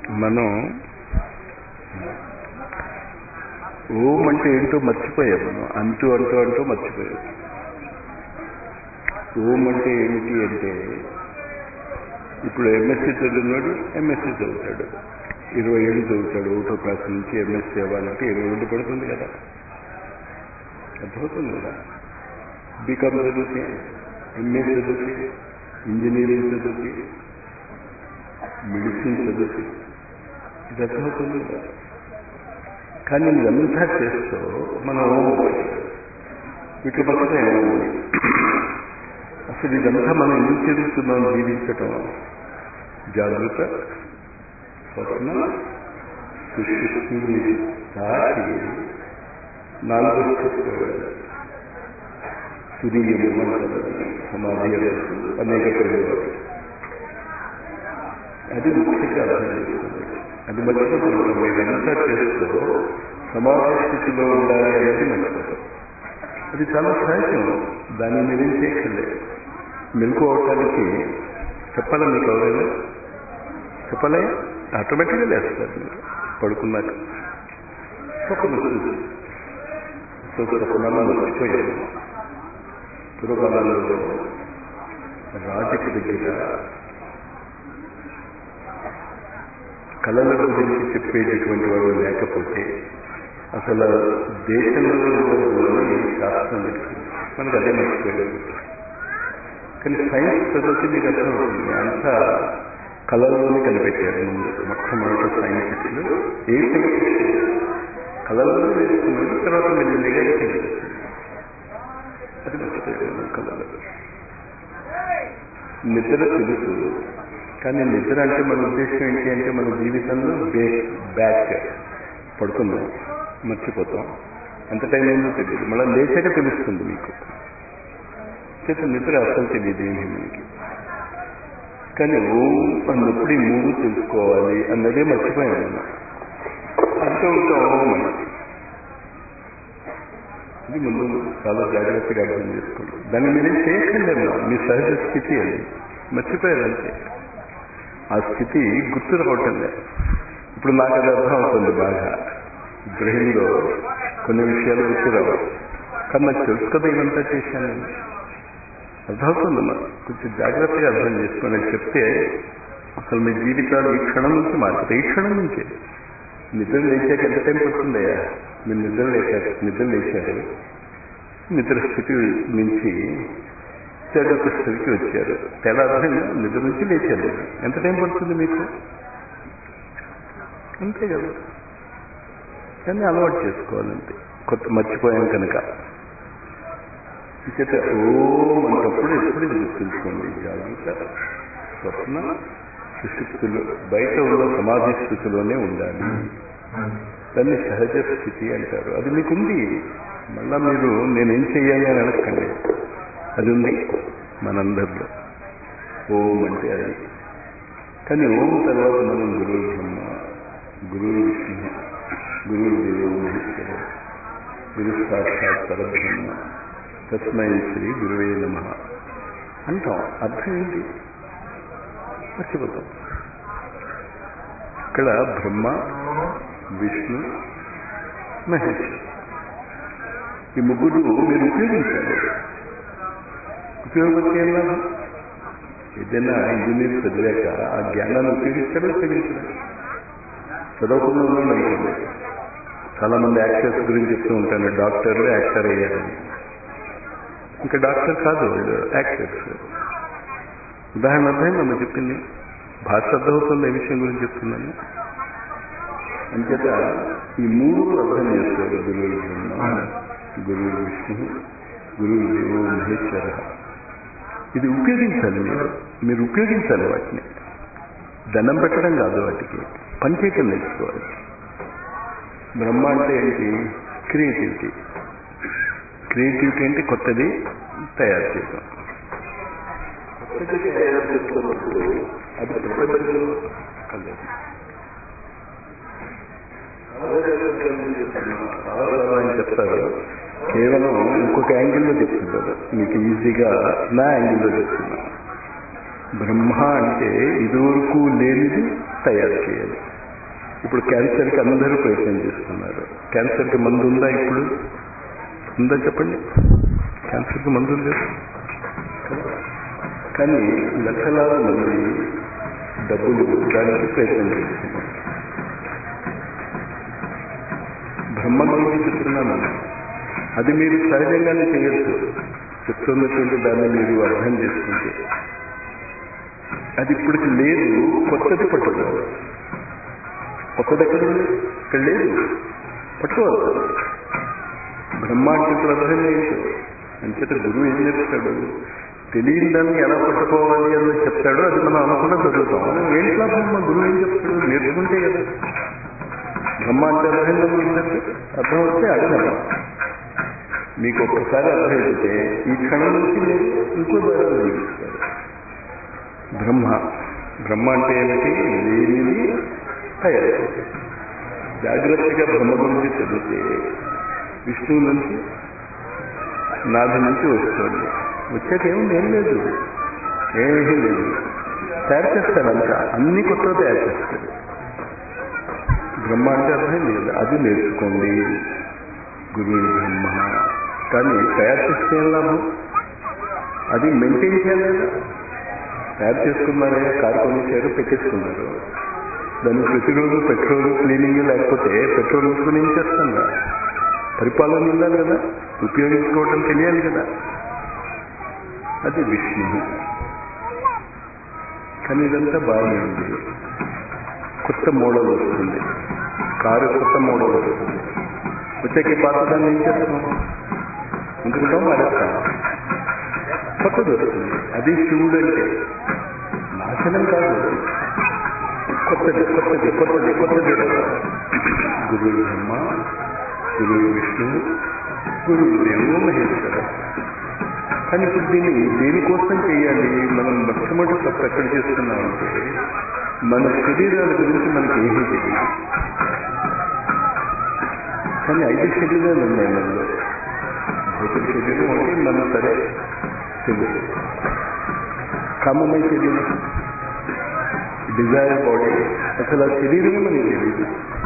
మనం ఓం అంటే ఏంటో మర్చిపోయాం మనం అంటూ అంటూ అంటూ మర్చిపోయాం ఓం అంటే ఏమిటి అంటే ఇప్పుడు ఎంఎస్సీ చదివినాడు ఎంఎస్సీ చదువుతాడు ఇరవై ఏళ్ళు చదువుతాడు ఒకటో క్లాస్ నుంచి ఎంఎస్సీ అవ్వాలంటే ఇరవై ఏళ్ళు పడుతుంది కదా అర్థమవుతుంది కదా బీకామ్ చదివితే ఎంఏ చదివితే ఇంజనీరింగ్ చదివితే మెడిసిన్ చదివితే ఇది అర్థమవుతుంది కదా కానీ ఇదంతా చేస్తూ మనం వీటి పక్కన అసలు ఇదంతా మనం ఎందుకు చదువుతున్నాం జీవించటం జాగ్రత్త స్వప్న సుశుద్ధి దాటి నాలుగు తురియము సమాధి అనేక ప్రయోగాలు అది ముఖ్యంగా అర్థం చేసుకోవాలి అది మర్చిపోతున్నాం మీరంతా చేస్తూ సమాధి స్థితిలో ఉండాలి అనేది మర్చిపోతాం అది చాలా సహజం దాన్ని మీరేం చేయక్కర్లేదు మెలకు అవటానికి చెప్పాలా మీకు ఎవరైనా చెప్పలే ఆటోమేటిక్గా లేస్తారు మీరు పడుకున్నాక స్వప్నాలు మర్చిపోయారు పూర్వకాలంలో రాజుకి దగ్గర కళల గురించి చెప్పేటటువంటి వాడు లేకపోతే అసలు దేశంలో శాస్త్రం మనకు అదే మర్చిపోయాడు కానీ సైన్స్ చదివితే మీకు అర్థమవుతుంది అంతా కళల్లోనే కనిపెట్టారు ముందు మొట్టమొదటి సైంటిస్టులు ఏ సైంటిస్ట్ కళల్లో వేసుకున్నాడు తర్వాత మెల్లిగా అది మర్చిపోయాడు కళలు నిద్ర తెలుసు కానీ నిద్ర అంటే మన ఉద్దేశం ఏంటి అంటే మన జీవితంలో బేక్ బ్యాక్ పడుకుందాం మర్చిపోతాం ఎంత టైం అయిందో తెలియదు మళ్ళీ లేచాక తెలుస్తుంది మీకు చేత నిద్ర అసలు తెలియదు ఏమి మనకి కానీ ఓం అన్నప్పుడు ఈ మూడు తెలుసుకోవాలి అన్నదే మర్చిపోయాను మనం అంటూ ఉంటాం ఓం అని ఇది ముందు చాలా జాగ్రత్తగా అర్థం చేసుకోండి దాన్ని మీరేం చేయక్కర్లేము మీ సహజ స్థితి అది మర్చిపోయారంటే ఆ స్థితి గుర్తు రావటం లేదు ఇప్పుడు నాకు అది అర్థం అవుతుంది బాగా బ్రెయిన్లో కొన్ని విషయాలు గుర్తు రావు కానీ నాకు తెలుసు కదా ఇదంతా చేశాను అర్థమవుతుందమ్మా కొంచెం జాగ్రత్తగా అర్థం చేసుకోండి చెప్తే అసలు మీ జీవితాలు ఈ క్షణం నుంచి మారుతాయి ఈ క్షణం నుంచే నిద్ర లేచాక ఎంత టైం పడుతుందయ్యా మీరు నిద్ర లేచారు నిద్ర లేచారు నిద్ర స్థితి నుంచి జాగ్రత్త స్థితికి వచ్చారు తెల్లారి నిద్ర నుంచి లేచారు ఎంత టైం పడుతుంది మీకు అంతే కదా కానీ అలవాటు చేసుకోవాలంటే కొత్త మర్చిపోయాం కనుక చేత ఓం అన్నప్పుడు ఎప్పుడు గుర్తుంచుకోండి జాగ్రత్త స్వప్న సుశుక్తులు బయట ఉన్న సమాధి స్థితిలోనే ఉండాలి దాన్ని సహజ స్థితి అంటారు అది మీకుంది మళ్ళా మీరు నేనేం చెయ్యాలి అని అడగండి అది ఉంది మనందరిలో ఓం అంటే అది కానీ ఓం తర్వాత మనం గురువు బ్రహ్మ గురువు విష్ణు గురువు దేవు మహేశ్వర గురు సాక్షాత్ పరబ్రహ్మ తస్మై శ్రీ గురువే నమ అంటాం అర్థం ఏంటి మర్చిపోతాం ఇక్కడ బ్రహ్మ విష్ణు మహేష్ ఈ ముగ్గురు మీరు ఉపయోగించాలి ఉపయోగపడితే ఏం లాభం ఏదైనా ఇంజనీర్ చదివాక ఆ జ్ఞానాన్ని ఉపయోగిస్తాడో ఉపయోగించడం చదవకుండా ఉన్నాడు అనుకోండి చాలా మంది యాక్టర్స్ గురించి చెప్తూ ఉంటాను డాక్టర్లు యాక్టర్ అయ్యారని ఇంకా డాక్టర్ కాదు వాళ్ళు యాక్టర్స్ ఉదాహరణ అర్థమైందమ్మా చెప్పింది భాష అర్థమవుతుంది ఏ విషయం గురించి చెప్తున్నాను అంచేత ఈ మూడు అర్థం చేస్తారు గురువు బ్రహ్మ గురువు విష్ణు గురువు దేవు మహేశ్వర ఇది ఉపయోగించాలి మీరు మీరు ఉపయోగించాలి వాటిని దండం పెట్టడం కాదు వాటికి పనిచేయటం నేర్చుకోవాలి బ్రహ్మ అంటే ఏంటి క్రియేటివిటీ క్రియేటివిటీ అంటే కొత్తది తయారు చేయడం కొత్తది తయారు చేస్తున్నప్పుడు అది ప్రపంచంలో కలదు అని చెప్తారు కేవలం ఇంకొక యాంగిల్లో చెప్తుంటారు మీకు ఈజీగా నా యాంగిల్లో చెప్తున్నా బ్రహ్మ అంటే ఇదివరకు లేనిది తయారు చేయాలి ఇప్పుడు క్యాన్సర్కి అందరూ ప్రయత్నం చేస్తున్నారు క్యాన్సర్కి మందు ఉందా ఇప్పుడు ఉందా చెప్పండి క్యాన్సర్కి మందు లేదు కానీ లక్షలాది మంది డబ్బులు దానికి ప్రయత్నం చేస్తున్నారు బ్రహ్మ గురించి చెప్తున్నాను అది మీరు సహజంగానే చేయొచ్చు చెప్తున్నటువంటి దాన్ని మీరు అర్థం చేసుకుంటే అది ఇప్పటికి లేదు కొత్తది పట్టుకోవాలి కొత్తది ఎక్కడ ఉంది ఇక్కడ లేదు పట్టుకోవాలి బ్రహ్మాండ ఇప్పుడు అర్థం లేదు అంచేత గురువు ఏం చెప్తాడు తెలియని దాన్ని ఎలా పట్టుకోవాలి అని చెప్తాడో అది మనం అనుకున్న చదువుతాం ఏంట్లా బ్రహ్మ గురువు ఏం చెప్తాడు నేర్చుకుంటే కదా బ్రహ్మాండ అర్థం ఉందంటే అర్థం వస్తే అడగడం మీకు ఒక్కసారి అర్థమైతే ఈ క్షణం నుంచి మీరు ఇంకో ద్వారా జీవిస్తారు బ్రహ్మ బ్రహ్మ అంటే ఏమిటి లేనిది తయారు జాగ్రత్తగా బ్రహ్మ గురించి చదివితే విష్ణువు నుంచి నాభి నుంచి వస్తుంది వచ్చాక ఏముంది ఏం లేదు ఏమీ లేదు తయారు చేస్తాడంట అన్ని కొత్త తయారు చేస్తాడు బ్రహ్మ అంటే అర్థం లేదు అది నేర్చుకోండి గురువు బ్రహ్మ కానీ తయారు చేస్తే ఏం లాభం అది మెయింటైన్ చేయాలి తయారు చేసుకున్నారే కారు కొనేసారు పెట్టేసుకున్నారు దాన్ని ప్రతిరోజు పెట్రోల్ క్లీనింగ్ లేకపోతే పెట్రోల్ వేసుకుని ఏం చేస్తుందా పరిపాలన ఉండాలి కదా ఉపయోగించుకోవడం తెలియాలి కదా అది విష్ణువు కానీ ఇదంతా బాగానే ఉంది కొత్త మోడల్ వస్తుంది కారు కొత్త మోడల్ వస్తుంది వచ్చాక పాతదాన్ని ఏం చేస్తాం ఎందుకుంటాం మారేస్తాం కొత్తది వస్తుంది అది శివుడు అంటే నాశనం కాదు కొత్తది కొత్తది కొత్తది కొత్తది గురువు బ్రహ్మ గురువు విష్ణు గురువు దేవు మహేశ్వర కానీ ఇప్పుడు దీన్ని దేనికోసం చేయాలి మనం మొట్టమొదటి తప్పు ఎక్కడ చేస్తున్నామంటే మన శరీరాల గురించి మనకి ఏమీ తెలియదు కానీ ఐదు శరీరాలు ఉన్నాయి మనలో భౌతిక శరీరం ఒకటి మన సరే తెలుసు కామమయ శరీరం డిజైర్ బాడీ అసలు ఆ శరీరమే మనకి తెలియదు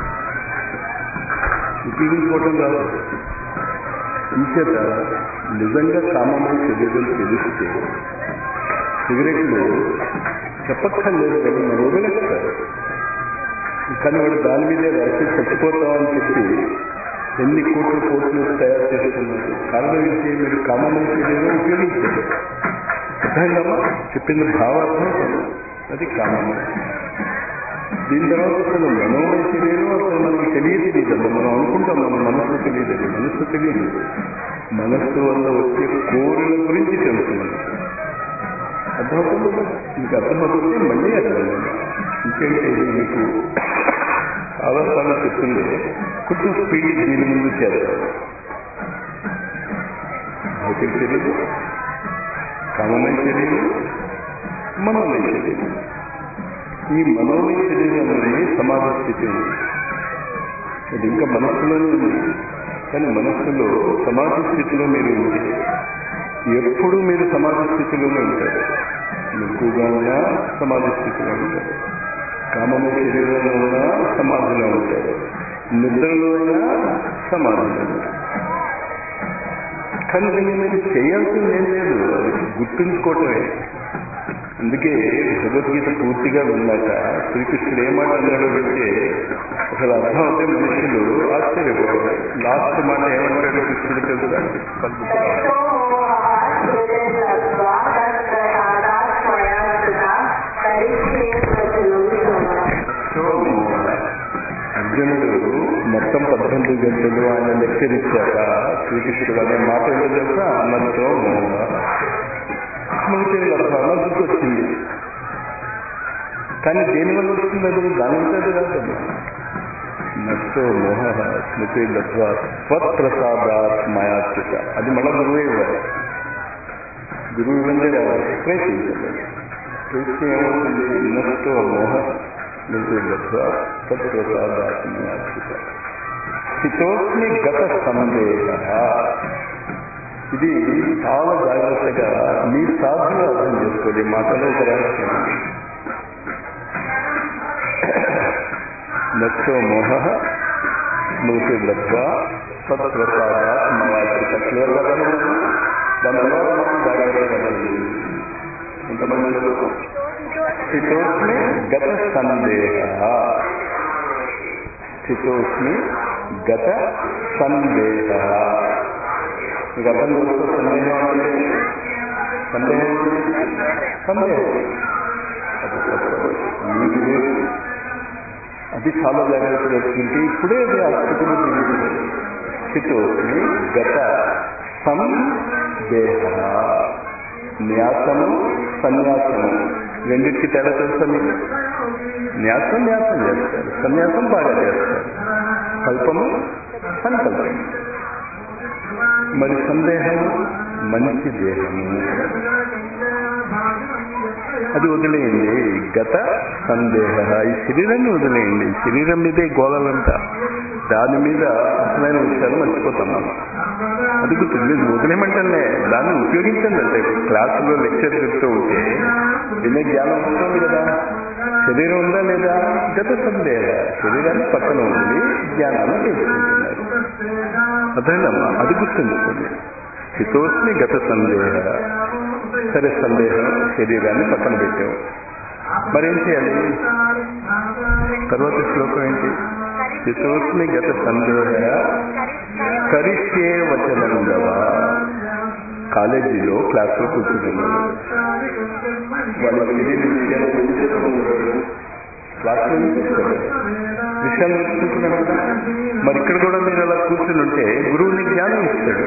ఉపయోగించుకోవటం కాదు ఇంచేత నిజంగా కామమయ శరీరం తెలిస్తే సిగరెట్లు చెప్పక్కర్లేదు కదా మనం వదిలేస్తారు కానీ వాడు దాని మీదే రాసి చచ్చిపోతామని చెప్పి ఎన్ని కోట్ల కోట్లు తయారు చేస్తున్నారు కారణం ఏంటి మీరు కామమయ శరీరం ఉపయోగించారు అర్థమైందమ్మా చెప్పింది భావార్థం అది కామము దీని తర్వాత అసలు మనోమయ శరీరం అసలు మనకు తెలియదు తెలియదమ్మా మనం అనుకుంటాం మన మనసు తెలియదు అది మనసు తెలియదు మనస్సు వల్ల వచ్చే కోరిల గురించి తెలుసు మనకి అర్థమవుతుంది మీకు అర్థమవుతుంటే మళ్ళీ అర్థం ఇంకేంటి ఇది మీకు చాలా సార్లు చెప్తుంది కొంచెం స్పీడ్ దీని ముందు చేస్తారు భౌతిక శరీరం కామమయ శరీరం మనోమయ శరీరం ఈ మనోమయ శరీరంలోనే సమాధి స్థితి ఉంది అది ఇంకా మనస్సులోనే ఉంది కానీ మనస్సులో సమాధి స్థితిలో మీరు ఉంటే ఎప్పుడు మీరు సమాధి స్థితిలోనే ఉంటారు ఎక్కువగా ఉన్నా సమాధి స్థితిలో ఉంటారు కామమయ శరీరంలో ఉన్నా సమాధిలో ఉంటారు నిద్రలో అయినా సమాధిలో ఉంటారు కానీ దీన్ని మీరు చేయాల్సింది ఏం లేదు అది గుర్తుంచుకోవటమే అందుకే భగవద్గీత పూర్తిగా విన్నాక శ్రీకృష్ణుడు ఏ మాట అన్నాడో అంటే అసలు అర్థం అవుతే మనుషులు ఆశ్చర్యపోవాలి లాస్ట్ మాట ఏమంటాడు కృష్ణుడు తెలుసా అర్జునుడు మొత్తం పద్దెనిమిది గంటలు ఆయన లెక్చర్ ఇచ్చాక శ్రీకృష్ణుడు అనే మాట ఏదో తెలుసా అన్నతో స్మృతి లబ్ధాన గుర్తొచ్చింది కానీ దేనివల్ల వస్తుంది అది దానింటే రాదు నష్టో మోహ స్మృతి లబ్ధ స్వత్ప్రసాదాత్ మయాచిత అది మళ్ళా గురువే ఇవ్వాలి గురువు ఇవ్వండి రావాలి ప్రయత్నించాలి ప్రయత్నం ఏమవుతుంది నష్టో మోహ స్మృతి లబ్ధ స్వత్ప్రసాదాత్ మయాచిత స్థితోస్మి గత సందేహ ఇది చాలా జాగ్రత్తగా మీ సాధన అర్థం చేసుకోండి మాటలో ఒక రహస్యం నచ్చో మోహ స్మృతి లబ్ధ సత్ప్రసాదాత్ మయాచిత క్లియర్గా కనుగొన్నాం దాని తర్వాత మనం జాగ్రత్తగా వెళ్ళాలి. ఇంతమంది స్థితోస్మి గత సందేహ స్థితోస్మి గత సందేహ మీకు అర్థం చేసుకో సందేహం అంటే సందేహం సందేహం అది తప్పు. మీకు లేదు. అది చాలా జాగ్రత్తగా వచ్చింది ఇప్పుడే అది ఆ స్థితిలో దిగుతుంది స్థితోస్మి గత సందేహ న్యాసము సన్యాసము రెండింటికి తేడా తెలుసా మీకు న్యాసం న్యాసం చేస్తారు సన్యాసం బాగా చేస్తారు కల్పము సంకల్పం మరి సందేహము మంచి దేహము అది వదిలేయండి గత సందేహ ఈ శరీరాన్ని వదిలేయండి ఈ శరీరం మీదే గోళలంతా దాని మీద అసలైన విషయాలు మర్చిపోతాం మనం అది గుర్తుంది మీరు వదిలేయమంటే దాన్ని ఉపయోగించండి అంటే క్లాసులో లెక్చర్ చెప్తూ ఉంటే వినే జ్ఞానం వస్తుంది కదా శరీరం ఉందా లేదా గత సందేహ శరీరాన్ని పక్కన వదిలి జ్ఞానాన్ని తెలుసుకుంటున్నారు అర్థమైందమ్మా అది గుర్తుంచుకోండి హితోస్మి గత సందేహ సరే సందేహం శరీరాన్ని పక్కన పెట్టావు మరేం చేయాలి తర్వాత శ్లోకం ఏంటి హితోస్మి గత సందేహ కరిష్యే వచనందవా కాలేజీలో క్లాస్లో కూర్చుంటున్నాడు వాళ్ళ తెలియని విషయాలు క్లాస్లో వినిపిస్తారు విషయాలు నేర్చుకుంటున్నాడు కదా మరి ఇక్కడ కూడా మీరు అలా కూర్చుని ఉంటే గురువుని జ్ఞానం ఇస్తాడు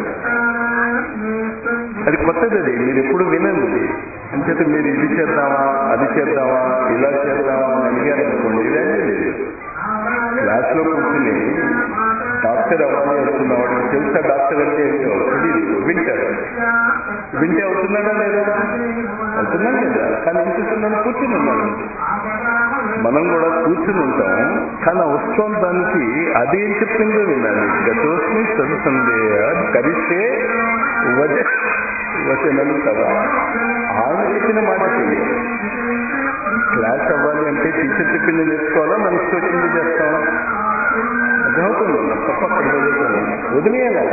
అది కొత్తది అది మీరు ఎప్పుడు వినండి అంచేత మీరు ఇది చేద్దామా అది చేద్దామా ఇలా చేద్దామా అని అడిగారు అనుకోండి ఇదేమీ లేదు క్లాస్లో కూర్చుని డాక్టర్ అవ్వాలి అనుకున్నవాడు తెలుసా డాక్టర్ అంటే ఏంటో తెలియదు వింటారు వింటే అవుతున్నాడా లేదా అవుతున్నాడు కదా కానీ ఏం చేస్తున్నాడు కూర్చుని ఉన్నాడు మనం కూడా కూర్చుని ఉంటాం కానీ ఆ వస్తువు దానికి అది ఏం చెప్తుందో వినాలి గతోస్మి సదు సందేహ కరిస్తే వజ వచనలు కదా ఆయన చెప్పిన మాట చెయ్యి క్లాస్ అవ్వాలి అంటే టీచర్ చెప్పింది నేర్చుకోవాలా మనసు వచ్చింది చేస్తాం అర్థమవుతుంది తప్ప అక్కడ చదువుతాను వదిలేయాలి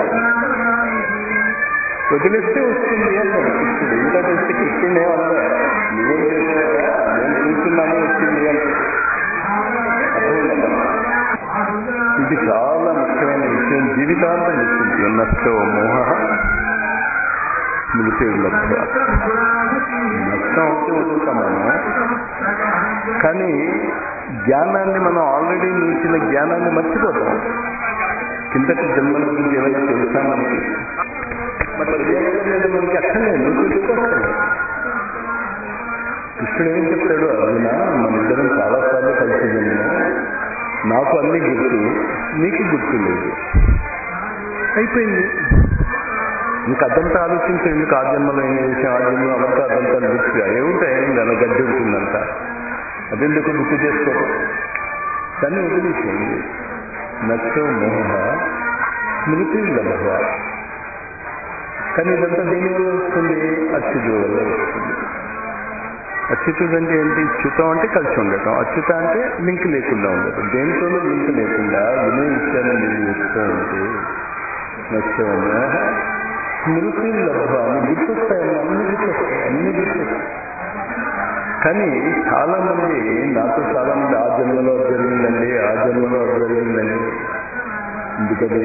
వదిలేస్తే వస్తుంది అన్నాడు కృష్ణుడు ఇంకా తెలిస్తే కృష్ణుడు ఏమన్నా నువ్వేం చేసావా నేను కూర్చున్నాను వచ్చింది అంటే అర్థమైందా ఇది చాలా ముఖ్యమైన విషయం జీవితాంతం గుర్తుంది నష్టో మోహ స్మృతి లభ్య నష్టం అవుతూ వదులుతాం మనం కానీ జ్ఞానాన్ని మనం ఆల్రెడీ నిలిచిన జ్ఞానాన్ని మర్చిపోతాం కిందటి జన్మల గురించి ఏమైనా తెలుసా మనకి మరి తెలియాలంటే లేదు మనకి అక్కర్లేదు నువ్వు తెలుసుకోవాలి కృష్ణుడు ఏం చెప్తాడు అర్జున మన ఇద్దరం చాలాసార్లు కలిసి జన్మ నాకు అన్ని గుర్తు నీకు గుర్తు లేదు అయిపోయింది ఇంకా అదంతా ఆలోచించే ఎందుకు ఆ జన్మలో ఏం చేసాం ఆ జన్మలో అదంతా అదంతా గుర్తుగా ఏముంటాయి దాని గడ్డి ఉంటుందంట అదెందుకు గుర్తు చేసుకో దాన్ని వదిలేసేయండి నచ్చో మోహ స్మృతి లభ కానీ ఇదంతా దేని వల్ల వస్తుంది అచ్యుతుడు వల్ల వస్తుంది అచ్యుతుడు అంటే ఏంటి చ్యుతం అంటే కలిసి ఉండటం అచ్యుత అంటే లింక్ లేకుండా ఉండటం దేనితోనూ లింక్ లేకుండా వినే విషయాన్ని మీరు చెప్తూ ఉంటే నచ్చో మోహ స్మృతి లభ అని గుర్తొస్తాయి అన్ని గుర్తొస్తాయి అన్ని గుర్తొస్తాయి కానీ చాలా మంది నాతో చాలా మంది ఆ జన్మలో అది జరిగిందండి ఆ జన్మలో అది జరిగిందండి ఎందుకది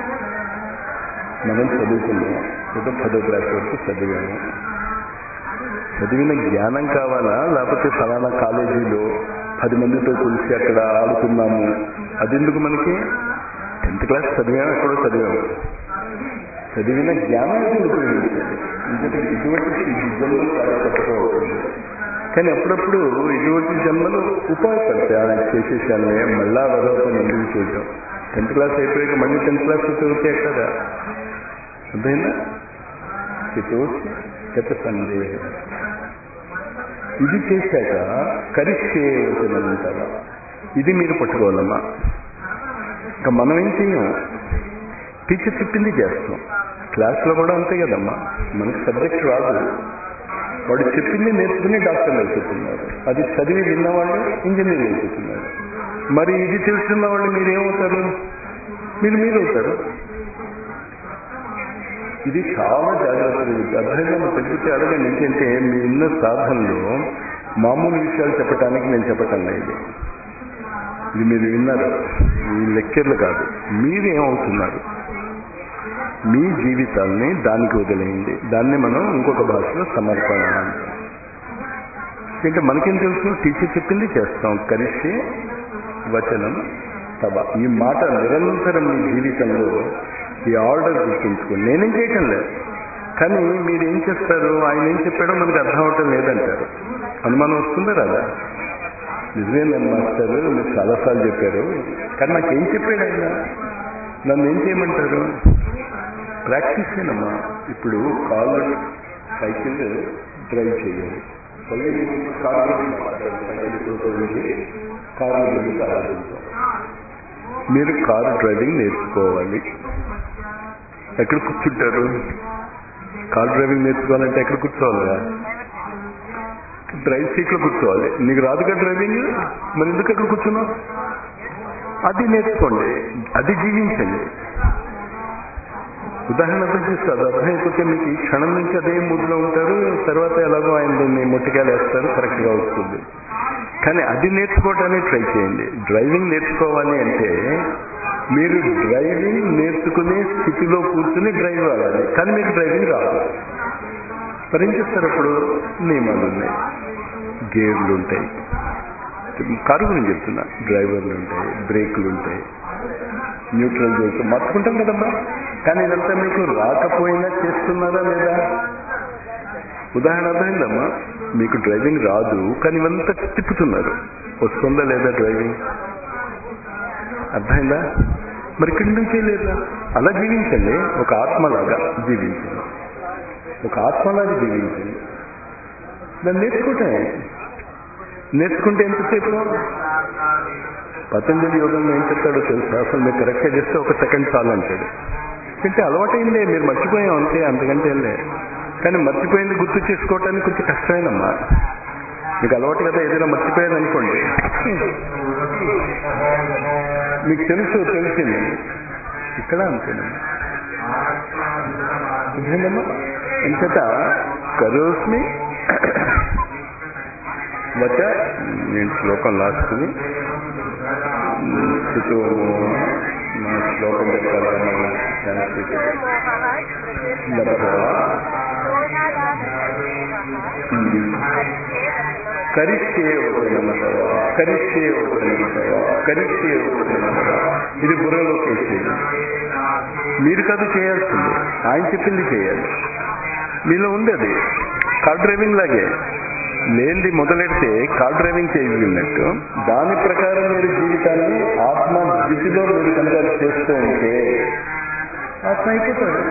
మనం చదువుకున్నాం ఏదో పదో క్లాస్ వరకు చదివాము చదివిన జ్ఞానం కావాలా లేకపోతే ఫలానా కాలేజీలో పది మందితో కలిసి అక్కడ ఆడుకున్నాము అది ఎందుకు మనకి టెన్త్ క్లాస్ చదివాము ఎక్కడో చదివాము చదివిన జ్ఞానాన్ని ఉపయోగించాలి ఎందుకంటే ఇటువంటి జన్మలు చాలా కొత్తగా అవుతుంది కానీ అప్పుడప్పుడు ఇటువంటి జన్మలు ఉపయోగపడతాయి ఆయన చేసేసానే మళ్ళా వదలతో ఎందుకు చూడటం టెన్త్ క్లాస్ అయిపోయాక మళ్ళీ టెన్త్ క్లాస్ చదివితే కదా అర్థమైందా హితోస్ గత సందేహం ఇది చేశాక కరిష్టే వచ్చినంటారా ఇది మీరు పట్టుకోవాలమ్మా ఇంకా మనం ఏం చెయ్యం టీచర్ చెప్పింది చేస్తాం క్లాస్లో కూడా అంతే కదమ్మా మనకి సబ్జెక్ట్ రాదు వాడు చెప్పింది నేర్చుకుని డాక్టర్లు అయిపోతున్నారు అది చదివి విన్నవాళ్ళు ఇంజనీర్ అయిపోతున్నారు మరి ఇది తెలుసున్న వాళ్ళు మీరేమవుతారు మీరు మీరు అవుతారు ఇది చాలా జాగ్రత్తగా అర్థంగా తెలిపితే అడగండి ఎందుకంటే మీ ఉన్న సాధనలో మామూలు విషయాలు చెప్పడానికి నేను చెప్పటం లేదు ఇది మీరు విన్నారు ఈ లెక్చర్లు కాదు మీరు ఏమవుతున్నారు మీ జీవితాల్ని దానికి వదిలేయండి దాన్ని మనం ఇంకొక భాషలో సమర్పణ అంటాం అంటే మనకేం తెలుసు టీచర్ చెప్పింది చేస్తాం కలిసి వచనం సభ ఈ మాట నిరంతరం మీ జీవితంలో ఈ ఆర్డర్ గుర్తుంచుకోండి నేనేం చేయటం లేదు కానీ మీరు ఏం చేస్తారు ఆయన ఏం చెప్పాడో మనకు అర్థం అవటం లేదంటారు అనుమానం వస్తుందా రాదా నిజమే నన్ను మాస్టర్ మీరు చాలాసార్లు చెప్పారు కానీ నాకేం చెప్పాడు ఆయన నన్ను ఏం చేయమంటారు ప్రాక్టీస్ ఏనమ్మా ఇప్పుడు కారు సైకిల్ డ్రైవ్ చేయాలి కారు కారు గురించి ఆలోచించాం మీరు కారు డ్రైవింగ్ నేర్చుకోవాలి ఎక్కడ కూర్చుంటారు కార్ డ్రైవింగ్ నేర్చుకోవాలంటే ఎక్కడ కూర్చోవాలా డ్రైవ్ సీట్లో కూర్చోవాలి నీకు రాదుగా డ్రైవింగ్ మరి ఎందుకు ఎక్కడ కూర్చున్నావు అది నేర్చుకోండి అది జీవించండి ఉదాహరణ చేస్తే అది అర్థమైపోతే మీకు ఈ క్షణం నుంచి అదే మూడ్లో ఉంటారు తర్వాత ఎలాగో ఆయన దీన్ని ముట్టికాయలు వేస్తారు కరెక్ట్గా వస్తుంది కానీ అది నేర్చుకోవడానికి ట్రై చేయండి డ్రైవింగ్ నేర్చుకోవాలి అంటే మీరు డ్రైవింగ్ నేర్చుకునే స్థితిలో కూర్చుని డ్రైవ్ అవ్వాలి కానీ మీకు డ్రైవింగ్ రాదు మరి ఏం చేస్తారు అప్పుడు నియమాలు ఉన్నాయి గేర్లు ఉంటాయి కారు గురించి చెప్తున్నా డ్రైవర్లు ఉంటాయి బ్రేకులు ఉంటాయి న్యూట్రల్ చేసి మర్చుకుంటాం కదమ్మా కానీ ఇదంతా మీకు రాకపోయినా చేస్తున్నారా లేదా ఉదాహరణ అర్థమైందమ్మా మీకు డ్రైవింగ్ రాదు కానీ ఇవంతా తిప్పుతున్నారు వస్తుందా లేదా డ్రైవింగ్ అర్థమైందా మరి ఇక్కడి నుంచి లేదా అలా జీవించండి ఒక ఆత్మలాగా జీవించండి ఒక ఆత్మలాగా జీవించండి దాన్ని నేర్చుకుంటే నేర్చుకుంటే ఎంతసేపు పతంజలి యోగంలో ఏం చెప్తాడో తెలుసా అసలు మీరు కరెక్ట్గా చేస్తే ఒక సెకండ్ చాలు అంటాడు అంటే అలవాటైందే మీరు మర్చిపోయాం అంతే అంతకంటే వెళ్ళే కానీ మర్చిపోయింది గుర్తు చేసుకోవటానికి కొంచెం కష్టమేనమ్మా మీకు అలవాటు కదా ఏదైనా మర్చిపోయాను అనుకోండి మీకు తెలుసు తెలిసింది ఇక్కడ అంతేనమ్మా ఇదేనమ్మా ఇంకట కరోస్మి వచ నేను శ్లోకం లాస్ట్ని చుట్టూ నా శ్లోకం పెట్టాలి సంస్కృతి కరిష్యే నమసవ కరిష్యే నమసవ కరిష్యే నమసవ ఇది బుర్రలోకి వేసేది మీరు కాదు చేయాల్సింది ఆయన చెప్పింది చేయాలి మీలో ఉంది అది కార్ డ్రైవింగ్ లాగే లేనిది మొదలెడితే కార్ డ్రైవింగ్ చేయగలిగినట్టు దాని ప్రకారం మీరు జీవితాన్ని ఆత్మ స్థితిలో మీరు కనుక చేస్తూ ఉంటే ఆత్మ అయిపోతాడు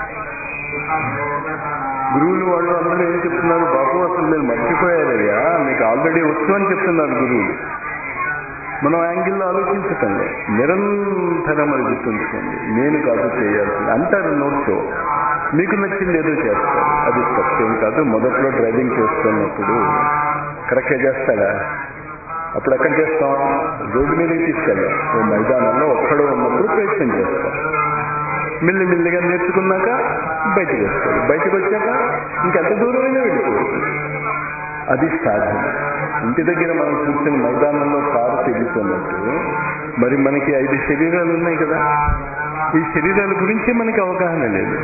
గురువులు వాళ్ళు అందరూ ఏం చెప్తున్నారు బాబు అసలు మీరు మర్చిపోయారయ్యా మీకు ఆల్రెడీ వచ్చు అని చెప్తున్నారు గురువులు మనం యాంగిల్లో ఆలోచించకండి నిరంతరం అది గుర్తుంచుకోండి నేను కాదు చేయాల్సింది అంటారు నోట్తో మీకు నచ్చింది ఏదో చేస్తారు అది తప్పేం కాదు మొదట్లో డ్రైవింగ్ చేస్తున్నప్పుడు కరెక్ట్గా చేస్తాడా అప్పుడు ఎక్కడ చేస్తాం రోడ్డు మీదకి తీసుకెళ్ళాం ఓ మైదానంలో ఒక్కడో ఉన్నప్పుడు ప్రయత్నం చేస్తాం మెల్లి మెల్లిగా నేర్చుకున్నాక బయటకు వస్తాడు బయటకు వచ్చాక ఇంకెంత దూరమైనా వెళ్ళిపోవచ్చు అది సాధన ఇంటి దగ్గర మనం కూర్చొని మైదానంలో కారు తిరుగుతున్నట్టు మరి మనకి ఐదు శరీరాలు ఉన్నాయి కదా ఈ శరీరాల గురించి మనకి అవగాహన లేదు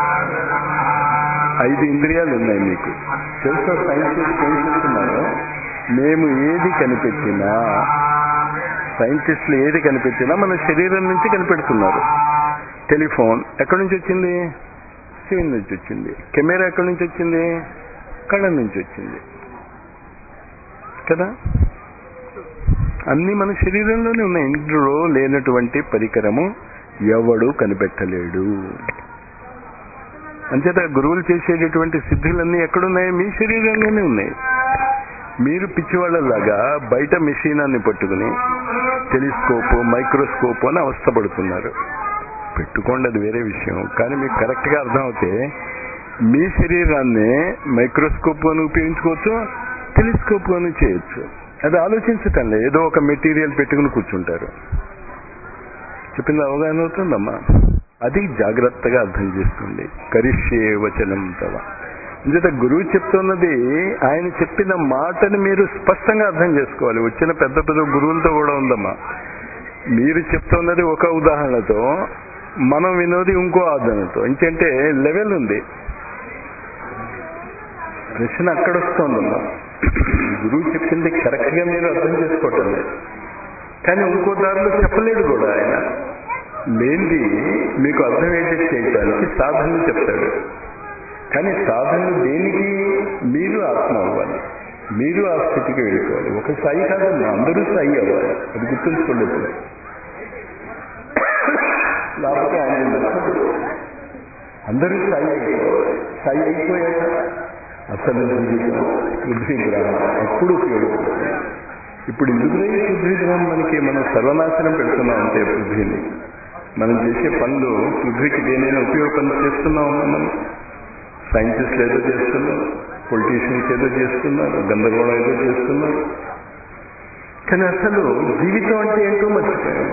ఐదు ఇంద్రియాలు ఉన్నాయి మీకు తెలుసా సైంటిస్ట్ ఏం చెప్తున్నారు మేము ఏది కనిపెట్టినా సైంటిస్టులు ఏది కనిపెట్టినా మన శరీరం నుంచి కనిపెడుతున్నారు టెలిఫోన్ ఎక్కడి నుంచి వచ్చింది చెవి నుంచి వచ్చింది కెమెరా ఎక్కడి నుంచి వచ్చింది కళ్ళ నుంచి వచ్చింది కదా అన్ని మన శరీరంలోనే ఉన్నాయి ఇందులో లేనటువంటి పరికరము ఎవడు కనిపెట్టలేడు అంచేత గురువులు చేసేటటువంటి సిద్ధులన్నీ ఎక్కడున్నాయి మీ శరీరంలోనే ఉన్నాయి మీరు పిచ్చివాళ్ళలాగా బయట మిషీనాన్ని పట్టుకుని టెలిస్కోప్ మైక్రోస్కోప్ అని అవస్థపడుతున్నారు పెట్టుకోండి అది వేరే విషయం కానీ మీకు కరెక్ట్గా అర్థం అవుతే మీ శరీరాన్ని మైక్రోస్కోప్ అని ఉపయోగించుకోవచ్చు టెలిస్కోప్ అని చేయొచ్చు అది ఆలోచించటం లేదు ఏదో ఒక మెటీరియల్ పెట్టుకుని కూర్చుంటారు చెప్పింది అవగాహన అవుతుందమ్మా అది జాగ్రత్తగా అర్థం చేస్తుంది కరిష్యే వచనం తవ ఇంచేత గురువు చెప్తున్నది ఆయన చెప్పిన మాటని మీరు స్పష్టంగా అర్థం చేసుకోవాలి వచ్చిన పెద్ద పెద్ద గురువులతో కూడా ఉందమ్మా మీరు చెప్తున్నది ఒక ఉదాహరణతో మనం వినోది ఇంకో ఆధారణతో ఇంకంటే లెవెల్ ఉంది ప్రశ్న అక్కడ వస్తుందమ్మా గురువు చెప్పింది కరెక్ట్ గా మీరు అర్థం చేసుకోవటం లేదు కానీ ఇంకో దారిలో చెప్పలేడు కూడా ఆయన లేనిది మీకు అర్థమయ్యేది చేయటానికి సాధనలు చెప్తాడు కానీ సాధనలు దేనికి మీరు ఆత్మ అవ్వాలి మీరు ఆ స్థితికి వెళ్ళిపోవాలి ఒక స్థాయి కాదమ్మా అందరూ స్థాయి అవ్వాలి అది గుర్తుంచుకోలేదు లేకపోతే ఆయన నచ్చదు. అందరూ స్థాయి అయిపోవాలి స్థాయి అయిపోయాక అసలు జీవితం పృథ్వీ గ్రహం అప్పుడు ఉపయోగపడుతుంది ఇప్పుడు ఎందుకులే పృథ్వీ గ్రహం మనకి మనం సర్వనాశనం పెడుతున్నాం అంతే పృథ్వీని మనం చేసే పనులు పృథ్వీకి దేనైనా ఉపయోగ పనులు చేస్తున్నాం మనం సైంటిస్టులు ఏదో చేస్తున్నారు పొలిటీషియన్స్ ఏదో చేస్తున్నారు గందరగోళం ఏదో చేస్తున్నారు కానీ అసలు జీవితం అంటే ఏంటో మర్చిపోయాం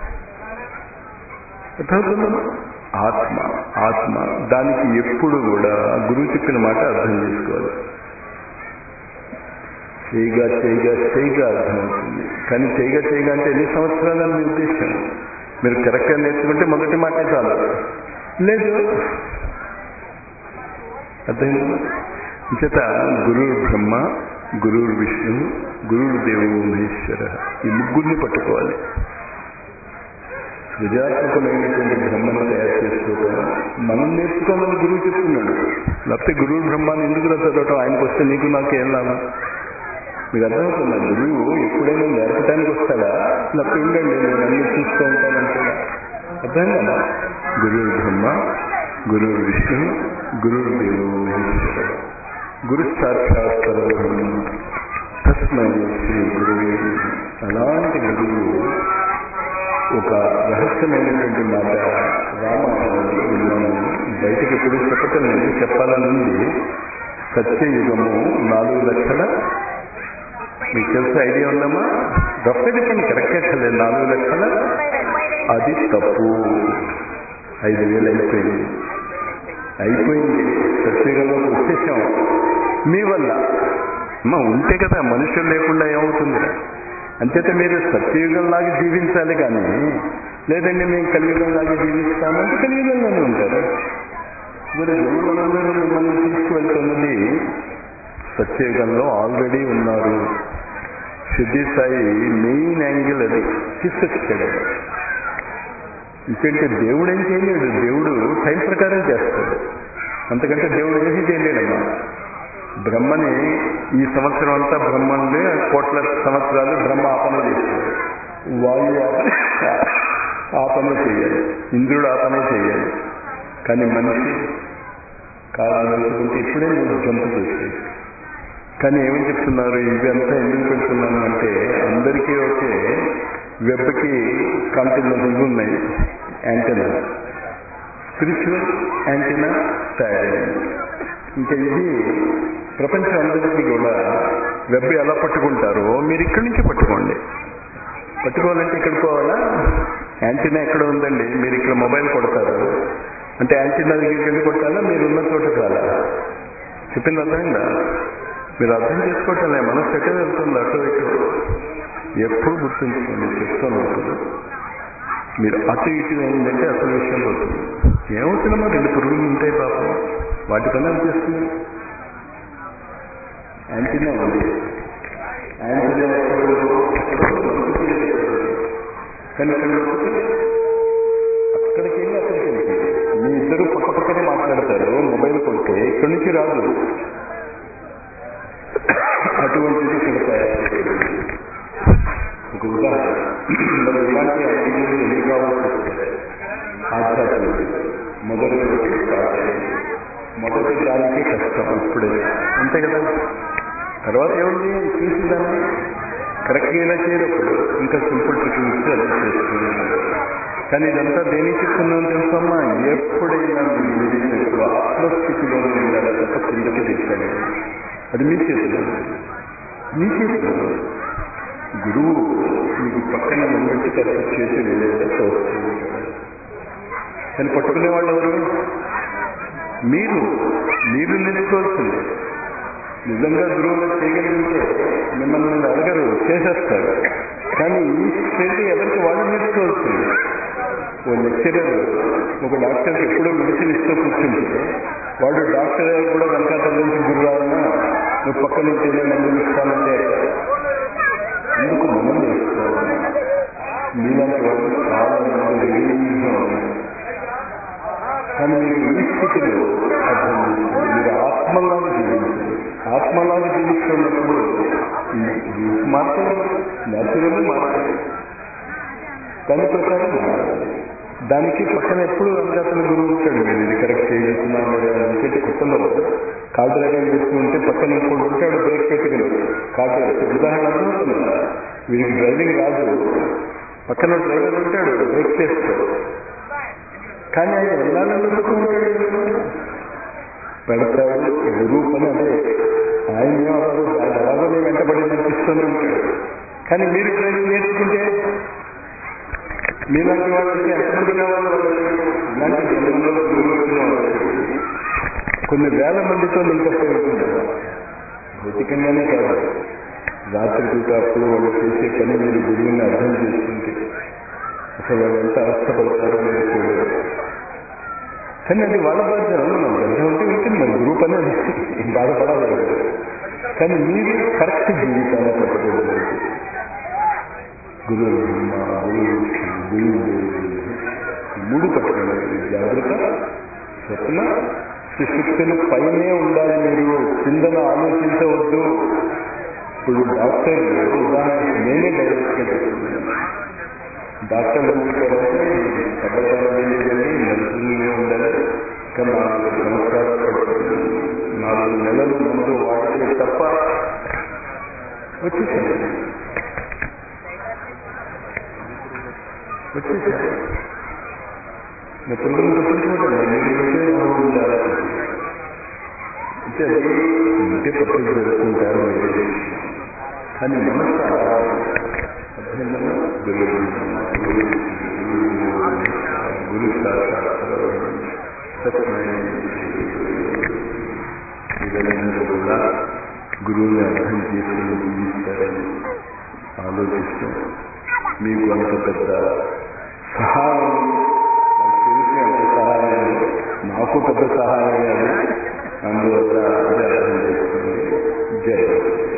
అర్థమవుతుందా ఆత్మ ఆత్మ దానికి ఎప్పుడు కూడా గురువు చెప్పిన మాట అర్థం చేసుకోవాలి చేయగా చేయగా చేయగా అర్థమవుతుంది కానీ చేయగా చేయగా అంటే ఎన్ని సంవత్సరాలని మీ ఉద్దేశం మీరు కరెక్ట్గా నేర్చుకుంటే మొదటి మాటే చాలు లేదు అర్థమైంది చేత గురువు బ్రహ్మ గురువు విష్ణు గురువు దేవుడు మహేశ్వర ఈ ముగ్గురిని పట్టుకోవాలి సృజాత్మకమైనటువంటి బ్రహ్మను తయారు చేసుకోవటం మనం నేర్చుకోమని గురువు చెప్తున్నాడు లేకపోతే గురువు బ్రహ్మాన్ని ఎందుకు చదవటం ఆయనకు వస్తే నీకు నాకు ఏం లాభం మీకు అర్థమవుతుందా గురువు ఎప్పుడైనా నేర్పడానికి వస్తాడా లేకపోతే ఉండండి నేను అన్ని చూస్తూ ఉంటానంటే అర్థమైందా గురువు బ్రహ్మ గురువు విష్ణు గురువు దేవుడు మహేశ్వర గురు సాక్షాత్ పరబ్రహ్మ తస్మై శ్రీ గురువే అలాంటి గురువు ఒక రహస్యమైనటువంటి మాట రామాయణంలో విన్నాను బయటకు ఎప్పుడు చెప్పటం లేదు చెప్పాలని ఉంది సత్యయుగము నాలుగు లక్షల మీకు తెలిసే ఐడియా ఉందమ్మా రఫ్గా చెప్పండి కరెక్ట్గా చెప్పలేదు నాలుగు లక్షల అది తప్పు ఐదు వేలు అయిపోయింది అయిపోయింది సత్యయుగంలోకి వచ్చేసాం మీ వల్ల అమ్మా ఉంటే కదా మనుషులు లేకుండా ఏమవుతుంది అంచేత మీరు సత్యయుగంలాగా జీవించాలి కానీ లేదండి మేము కలియుగంలాగా జీవిస్తామంటే కలియుగంలోనే ఉంటారు మరి దేవుళ్ళందరూ మిమ్మల్ని తీసుకువెళ్తున్నది సత్యయుగంలో ఆల్రెడీ ఉన్నారు సిద్ధి సాయి మెయిన్ యాంగిల్ అది తీసుకొచ్చాడు ఎందుకంటే దేవుడు ఏం చేయలేడు దేవుడు టైం ప్రకారం చేస్తాడు అంతకంటే దేవుడు ఏమీ చేయలేడమ్మా బ్రహ్మని ఈ సంవత్సరం అంతా బ్రహ్మని కోట్ల సంవత్సరాలు బ్రహ్మ ఆపన చేస్తాడు వాయు ఆపన చేయాలి ఇంద్రుడు ఆపన చేయాలి కానీ మనిషి కావాలనుకుంటే ఇప్పుడే నువ్వు జంపు చేసేది కానీ ఏమని చెప్తున్నారు ఇదంతా ఎందుకు పెడుతున్నాను అంటే అందరికీ ఒకే వెబ్కి కంటిన్యూ ఇవి ఉన్నాయి యాంటెనా స్పిరిచువల్ యాంటెనా తయారైంది ఇంకా ఇది ప్రపంచం అందరికీ కూడా వెబ్ ఎలా పట్టుకుంటారో మీరు ఇక్కడి నుంచి పట్టుకోండి పట్టుకోవాలంటే ఇక్కడ పోవాలా యాంటీనా ఎక్కడ ఉందండి మీరు ఇక్కడ మొబైల్ కొడతారు అంటే యాంటీనా దగ్గరికి వెళ్ళి కొట్టాలా మీరు ఉన్న చోట చాలా చెప్పింది అర్థమైందా మీరు అర్థం చేసుకోవటంలే మనసు ఎక్కడ వెళ్తుంది అటు ఇటు ఎప్పుడు గుర్తుంచుకోండి చెప్తున్నప్పుడు మీరు అటు ఇటు ఏంటంటే అసలు విషయం పోతుంది ఏమవుతుందమ్మా రెండు పురుగులు ఉంటాయి పాపం వాటి పని ఏం చేస్తుంది యాంటీనా ఉంది యాంటీనా కానీ అక్కడికి వెళ్ళి అక్కడికి వెళ్ళి మీ ఇద్దరు పక్క పక్కనే మాట్లాడతారు మొబైల్ కొడితే ఇక్కడి నుంచి రాదు అటువంటిది ఇక్కడ తయారు చేయలేదు ఒక ఉదాహరణ మరి ఇలాంటి ఐడియాలు ఎన్ని కావాల్సి వస్తాయి ఆధ్యాత్మిక మొదటి స్టార్ట్ అయ్యింది మొదటి దానికి కష్టం ఇప్పుడే అంతే కదా తర్వాత ఏముంది చూసి దాన్ని కరెక్ట్గా ఇలా చేయనప్పుడు ఇంకా సింపుల్ ట్రిక్ ఇచ్చి అది చేస్తుంది కానీ ఇదంతా దేనికి చెప్తున్నాను తెలుసమ్మా ఎప్పుడైనా మీరు విడిచినప్పుడు ఆత్మస్థితిలో ఉండాలి తప్ప కిందకి తీసుకోండి అది మీ చేతిలో ఉంది. మీ చేతిలో ఉంది. గురువు మీకు పక్కన నిలబెట్టి తరచు చేసి వెళ్ళేలా తోస్తుంది కానీ పట్టుకునే వాళ్ళు ఎవరు మీరు మీరు నేర్చుకోవాల్సింది నిజంగా గురువులు చేయగలిగితే మిమ్మల్ని మీరు అడగరు చేసేస్తారు కానీ ఈ స్టేట్ ఎవరికి వాళ్ళు నేర్చుకోవాల్సింది ఓ లెక్చరర్ ఒక డాక్టర్కి ఎప్పుడూ మెడిసిన్ ఇస్తూ కూర్చుంటే వాడు డాక్టర్ కూడా వెనకాతల నుంచి గురురావన్నా నువ్వు పక్క నుంచి మందులు ఇస్తానంటే ఎందుకు మనం నేర్చుకోవాలి మీలాంటి వాళ్ళు చాలా మంది రిలీజ్గా ఉన్నారు కానీ మీరు ఈ స్థితిలో అర్థం చేసుకోండి మీరు ఆత్మలాగా జీవించండి ఆత్మలాగా జీవిస్తున్నప్పుడు మాత్రం న్యాచురల్ మాట్లాడాలి దాని ప్రకారం మారాలి దానికి పక్కన ఎప్పుడు వెనకాతల గురువు ఉంటాడు మీరు ఇది కరెక్ట్ చేస్తున్నాను ఎందుకంటే కొత్తలో కార్ డ్రైవింగ్ చేస్తుంటే పక్కన ఇంకోటి ఉంటాడు బ్రేక్ పెట్టుకుని కార్ డ్రైవర్ ఉదాహరణ అర్థమవుతుందా వీరికి డ్రైవింగ్ రాదు పక్కన డ్రైవర్ ఉంటాడు బ్రేక్ చేస్తాడు కానీ ఆయన వెళ్ళాలనుకుంటున్నాడు పెడతాడు గురువు పని అదే ఆయన ఏమవ్వదు అలాగో నేను వెంటబడి నడిపిస్తూనే ఉంటాడు కానీ మీరు డ్రైవింగ్ నేర్చుకుంటే మీలాంటి వాళ్ళకి ఎంతమంది కావాలి ఇలాంటి జన్మలో గురువు వచ్చిన వాళ్ళకి కొన్ని వేల మందితో లింకప్ అయి ఉంటుంది భౌతికంగానే కాదు రాత్రి పూట అప్పుడు వాళ్ళు చేసే పని మీరు గురువుని అర్థం చేసుకుంటే అసలు వాళ్ళు ఎంత అవస్థపడతారో మీరు చూడలేదు కానీ అది వాళ్ళ బాధ్యత మనం అర్థం ఉంటే ఉంటుంది మరి గురువు పని అది బాధపడాలి కానీ మీరు కరెక్ట్ జీవితాన్ని పట్టుకోలేదు గురువు బ్రహ్మ గురువు గురువు మూడు పట్టుకోలేదు జాగ్రత్త స్వప్న సుశక్తులు పైనే ఉండాలి మీరు కిందన ఆలోచించవద్దు ఇప్పుడు డాక్టర్ ఉదాహరణ నేనే డైరెక్ట్గా చెప్తున్నాను డాక్టర్ ఎందుకంటే పట్టణాల వెళ్ళి నర్సులనే ఉండాలి ఇంకా నాలుగు సంవత్సరాలు పడుతుంది నాలుగు నెలలు ముందు వాడితే తప్ప వచ్చేసాను వచ్చేసాను నా పిల్లలు గుర్తుంచుకుంటాను నేను ఉండాలి అంటే అది ఇంటే పట్టుకు జరుపుకుంటారు కానీ మనసు అలా అభ్యంతరం గురువు గురు ఇదంతా కూడా గురువుని అర్థం చేసుకుని జీవిస్తారని ఆలోచిస్తూ మీకు అంత పెద్ద సహాయం నాకు తెలిసి అంత సహాయం నాకు పెద్ద సహాయం అది అందువల్ల అదే అర్థం చేసుకుంది జయ